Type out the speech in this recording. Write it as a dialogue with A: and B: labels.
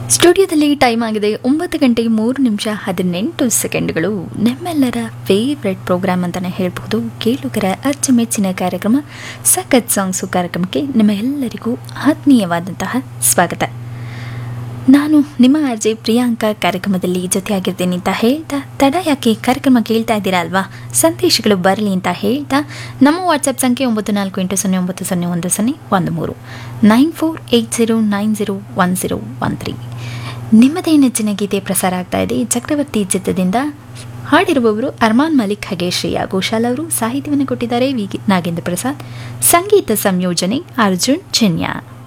A: ಸ್ಟುಡಿಯೋದಲ್ಲಿ ಟೈಮ್ ಆಗಿದೆ ಒಂಬತ್ತು ಗಂಟೆ ಮೂರು ನಿಮಿಷ ಹದಿನೆಂಟು ಸೆಕೆಂಡ್ಗಳು ನಿಮ್ಮೆಲ್ಲರ ಫೇವ್ರೆಟ್ ಪ್ರೋಗ್ರಾಮ್ ಅಂತಲೇ ಹೇಳ್ಬೋದು ಕೇಳುಗರ ಅಚ್ಚುಮೆಚ್ಚಿನ ಕಾರ್ಯಕ್ರಮ ಸಖತ್ ಸಾಂಗ್ಸು ಕಾರ್ಯಕ್ರಮಕ್ಕೆ ನಿಮ್ಮ ಎಲ್ಲರಿಗೂ ಆತ್ಮೀಯವಾದಂತಹ ಸ್ವಾಗತ ನಾನು ನಿಮ್ಮ ಅರ್ಜೆ ಪ್ರಿಯಾಂಕಾ ಕಾರ್ಯಕ್ರಮದಲ್ಲಿ ಜೊತೆಯಾಗಿರ್ತೀನಿ ಅಂತ ಹೇಳ್ತಾ ತಡ ಯಾಕೆ ಕಾರ್ಯಕ್ರಮ ಕೇಳ್ತಾ ಇದ್ದೀರಾ ಅಲ್ವಾ ಸಂದೇಶಗಳು ಬರಲಿ ಅಂತ ಹೇಳ್ತಾ ನಮ್ಮ ವಾಟ್ಸಪ್ ಸಂಖ್ಯೆ ಒಂಬತ್ತು ನಾಲ್ಕು ಎಂಟು ಸೊನ್ನೆ ಒಂಬತ್ತು ಸೊನ್ನೆ ಒಂದು ಸೊನ್ನೆ ಒಂದು ಮೂರು nine four eight zero nine zero one zero one three ನಿಮ್ಮದೇ ನೆಚ್ಚಿನ ಗೀತೆ ಪ್ರಸಾರ ಆಗ್ತಾ ಇದೆ ಚಕ್ರವರ್ತಿ ಚಿತ್ರದಿಂದ ಹಾಡಿರುವವರು ಅರ್ಮಾನ್ ಮಲಿಕ್ ಹಾಗೆ ಶ್ರೇಯಾ ಘೋಷಾಲ್ ಅವರು ಸಾಹಿತ್ಯವನ್ನು ಕೊಟ್ಟಿದ್ದಾರೆ ವಿ ನಾಗೇಂದ್ರ ಪ್ರಸಾದ್ ಸಂಗೀತ ಸಂಯೋಜನೆ ಅರ್ಜುನ್ ಚೆನ್ಯಾ